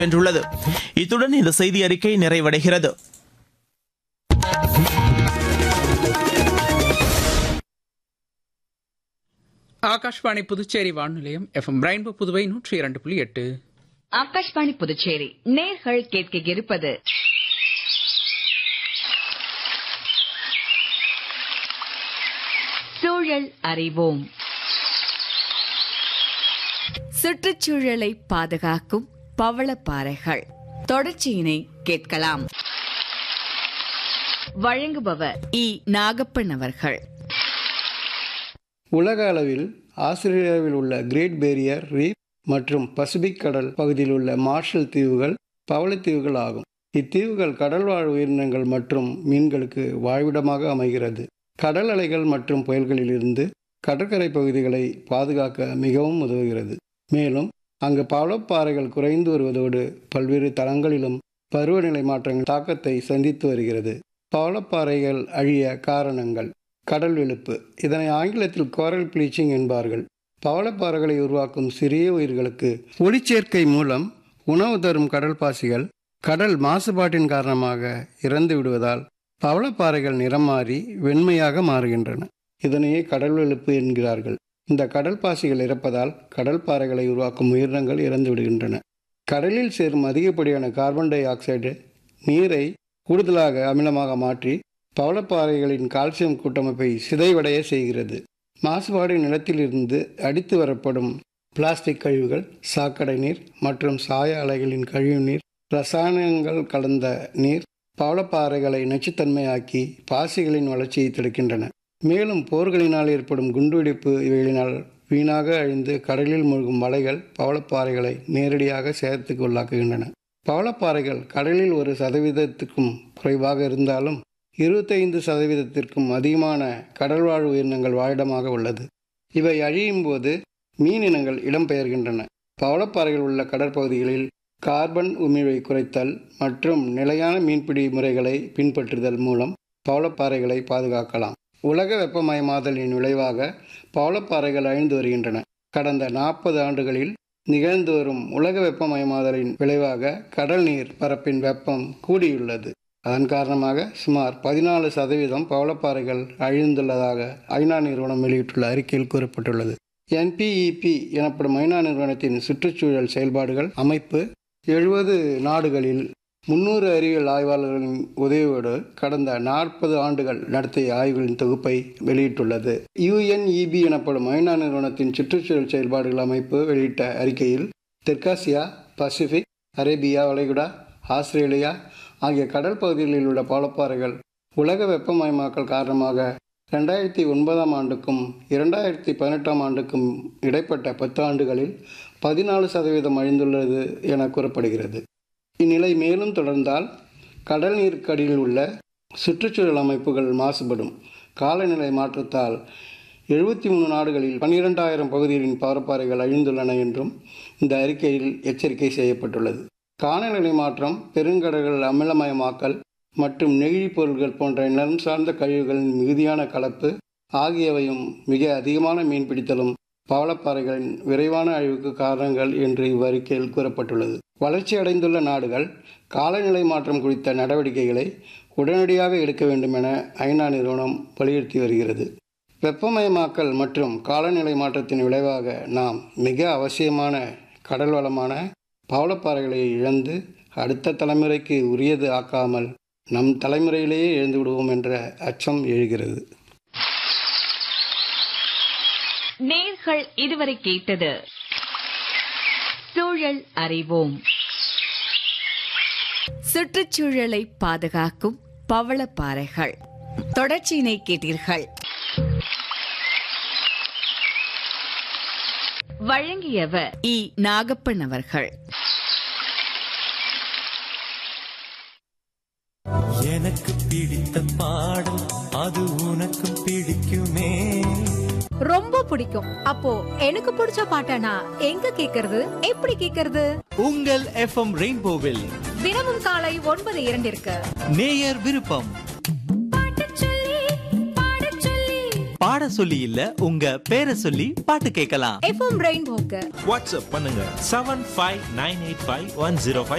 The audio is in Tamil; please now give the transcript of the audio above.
வென்றுள்ளது இத்துடன் இந்த செய்தி அறிக்கை நிறைவடைகிறது ஆகாஷ்வாணி புதுச்சேரி வானொலியம் எஃப்எம் ரெயின்போ புதுவை நூற்றி இரண்டு புள்ளி எட்டு ஆகாஷ்வாணி புதுச்சேரி நேர்கள் கேட்க இருப்பது சூழல் அறிவோம் சுற்றுச்சூழலை பாதுகாக்கும் பவளப்பாறைகள் தொடர்ச்சியினை கேட்கலாம் வழங்குபவர் இ நாகப்பன் அவர்கள் உலக அளவில் ஆஸ்திரேலியாவில் உள்ள கிரேட் பேரியர் ரீப் மற்றும் பசிபிக் கடல் பகுதியில் உள்ள மார்ஷல் தீவுகள் பவளத்தீவுகள் ஆகும் இத்தீவுகள் கடல்வாழ் உயிரினங்கள் மற்றும் மீன்களுக்கு வாழ்விடமாக அமைகிறது கடல் அலைகள் மற்றும் புயல்களிலிருந்து கடற்கரை பகுதிகளை பாதுகாக்க மிகவும் உதவுகிறது மேலும் அங்கு பவளப்பாறைகள் குறைந்து வருவதோடு பல்வேறு தளங்களிலும் பருவநிலை மாற்றங்கள் தாக்கத்தை சந்தித்து வருகிறது பவளப்பாறைகள் அழிய காரணங்கள் கடல் வெளுப்பு இதனை ஆங்கிலத்தில் கோரல் ப்ளீச்சிங் என்பார்கள் பவளப்பாறைகளை உருவாக்கும் சிறிய உயிர்களுக்கு ஒளிச்சேர்க்கை மூலம் உணவு தரும் கடல் பாசிகள் கடல் மாசுபாட்டின் காரணமாக இறந்து விடுவதால் பவளப்பாறைகள் நிறம் மாறி வெண்மையாக மாறுகின்றன இதனையே கடல் வெளுப்பு என்கிறார்கள் இந்த கடல் பாசிகள் இறப்பதால் கடல் பாறைகளை உருவாக்கும் உயிரினங்கள் இறந்து விடுகின்றன கடலில் சேரும் அதிகப்படியான கார்பன் டை ஆக்சைடு நீரை கூடுதலாக அமிலமாக மாற்றி பவளப்பாறைகளின் கால்சியம் கூட்டமைப்பை சிதைவடைய செய்கிறது மாசுபாடு நிலத்திலிருந்து அடித்து வரப்படும் பிளாஸ்டிக் கழிவுகள் சாக்கடை நீர் மற்றும் சாய அலைகளின் கழிவு நீர் ரசாயனங்கள் கலந்த நீர் பவளப்பாறைகளை நச்சுத்தன்மையாக்கி பாசிகளின் வளர்ச்சியை தடுக்கின்றன மேலும் போர்களினால் ஏற்படும் குண்டுவெடிப்பு இவைகளினால் வீணாக அழிந்து கடலில் மூழ்கும் வலைகள் பவளப்பாறைகளை நேரடியாக சேதத்துக்கு உள்ளாக்குகின்றன பவளப்பாறைகள் கடலில் ஒரு சதவீதத்துக்கும் குறைவாக இருந்தாலும் இருபத்தைந்து சதவீதத்திற்கும் அதிகமான கடல்வாழ் உயிரினங்கள் வாழிடமாக உள்ளது இவை அழியும் போது மீன் இனங்கள் இடம்பெயர்கின்றன பவளப்பாறைகள் உள்ள கடற்பகுதிகளில் கார்பன் உமிழ்வை குறைத்தல் மற்றும் நிலையான மீன்பிடி முறைகளை பின்பற்றுதல் மூலம் பவளப்பாறைகளை பாதுகாக்கலாம் உலக வெப்பமயமாதலின் விளைவாக பவளப்பாறைகள் அழிந்து வருகின்றன கடந்த நாற்பது ஆண்டுகளில் நிகழ்ந்து வரும் உலக வெப்பமயமாதலின் விளைவாக கடல் நீர் பரப்பின் வெப்பம் கூடியுள்ளது அதன் காரணமாக சுமார் பதினாலு சதவீதம் பவளப்பாறைகள் அழிந்துள்ளதாக ஐநா நிறுவனம் வெளியிட்டுள்ள அறிக்கையில் கூறப்பட்டுள்ளது என்பிஇபி எனப்படும் ஐநா நிறுவனத்தின் சுற்றுச்சூழல் செயல்பாடுகள் அமைப்பு எழுபது நாடுகளில் முன்னூறு அறிவியல் ஆய்வாளர்களின் உதவியோடு கடந்த நாற்பது ஆண்டுகள் நடத்திய ஆய்வுகளின் தொகுப்பை வெளியிட்டுள்ளது யுஎன்இபி எனப்படும் ஐநா நிறுவனத்தின் சுற்றுச்சூழல் செயல்பாடுகள் அமைப்பு வெளியிட்ட அறிக்கையில் தெற்காசியா பசிபிக் அரேபியா வளைகுடா ஆஸ்திரேலியா ஆகிய கடல் பகுதிகளில் உள்ள பவளப்பாறைகள் உலக வெப்பமயமாக்கல் காரணமாக ரெண்டாயிரத்தி ஒன்பதாம் ஆண்டுக்கும் இரண்டாயிரத்தி பதினெட்டாம் ஆண்டுக்கும் இடைப்பட்ட பத்து ஆண்டுகளில் பதினாலு சதவீதம் அழிந்துள்ளது என கூறப்படுகிறது இந்நிலை மேலும் தொடர்ந்தால் கடல் நீருக்கடியில் உள்ள சுற்றுச்சூழல் அமைப்புகள் மாசுபடும் காலநிலை மாற்றத்தால் எழுபத்தி மூணு நாடுகளில் பன்னிரெண்டாயிரம் பகுதிகளின் பவளப்பாறைகள் அழிந்துள்ளன என்றும் இந்த அறிக்கையில் எச்சரிக்கை செய்யப்பட்டுள்ளது காலநிலை மாற்றம் பெருங்கடல்கள் அமிலமயமாக்கல் மற்றும் நெகிழி பொருட்கள் போன்ற நிலம் சார்ந்த கழிவுகளின் மிகுதியான கலப்பு ஆகியவையும் மிக அதிகமான மீன்பிடித்தலும் பவளப்பாறைகளின் விரைவான அழிவுக்கு காரணங்கள் என்று இவ்வறிக்கையில் கூறப்பட்டுள்ளது வளர்ச்சி அடைந்துள்ள நாடுகள் காலநிலை மாற்றம் குறித்த நடவடிக்கைகளை உடனடியாக எடுக்க வேண்டும் என ஐநா நிறுவனம் வலியுறுத்தி வருகிறது வெப்பமயமாக்கல் மற்றும் காலநிலை மாற்றத்தின் விளைவாக நாம் மிக அவசியமான கடல் வளமான பவளப்பாறைகளை இழந்து அடுத்த தலைமுறைக்கு உரியது ஆக்காமல் நம் தலைமுறையிலேயே இழந்து விடுவோம் என்ற அச்சம் எழுகிறது நேர்கள் இதுவரை கேட்டது சூழல் அறிவோம் சுற்றுச்சூழலை பாதுகாக்கும் பவளப்பாறைகள் தொடர்ச்சியினை கேட்டீர்கள் வழங்கியவர் இ நாகப்பன் அவர்கள் எனக்கு பிடித்த பாடல் அது உனக்கும் பிடிக்குமே ரொம்ப பிடிக்கும் அப்போ எனக்கு பிடிச்ச பாட்டனா எங்க கேக்குறது எப்படி கேக்குறது உங்கள் எஃப்எம் ரெயின்போவில் தினமும் காலை ஒன்பது இரண்டிற்கு நேயர் விருப்பம் பாடச் சொல்லி, பாடச் சொல்லி. பாட சொல்லி இல்ல உங்க பேரை சொல்லி பாட்டு கேட்கலாம் எஃப்எம் ரெயின்போக்கு வாட்ஸ்அப் பண்ணுங்க seven five nine eight five one zero five